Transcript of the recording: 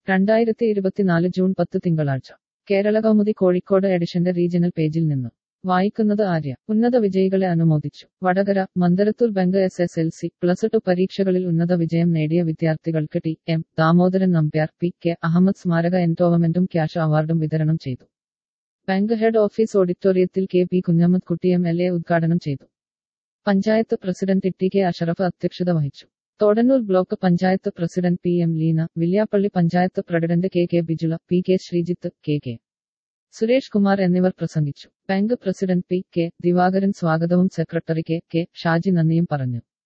രണ്ടായിരത്തി ഇരുപത്തിനാല് ജൂൺ പത്ത് തിങ്കളാഴ്ച കേരള കൗമുദി കോഴിക്കോട് എഡിഷന്റെ റീജിയണൽ പേജിൽ നിന്ന് വായിക്കുന്നത് ആര്യ ഉന്നത വിജയികളെ അനുമോദിച്ചു Vadakara Mandarathur bank S S L C plus two പരീക്ഷകളിൽ ഉന്നത വിജയം നേടിയ വിദ്യാർത്ഥികൾക്ക് T M Damodaran Nambiar P K Ahammed സ്മാരക എൻടോവമെന്റും ക്യാഷ് അവാർഡും വിതരണം ചെയ്തു ബാങ്ക് ഹെഡ് ഓഫീസ് ഓഡിറ്റോറിയത്തിൽ K P Kunhammad Kutty M L A ഉദ്ഘാടനം ചെയ്തു panchayat president T K Ashraf അധ്യക്ഷത വഹിച്ചു Thodannur block panchayat president P M Leena Villiappally panchayat president K K Bijula P K Sreejith K K Suresh Kumar എന്നിവർ പ്രസംഗിച്ചു bank president P K Divakaran സ്വാഗതവും സെക്രട്ടറി കെ കെ ഷാജി നന്ദിയും പറഞ്ഞു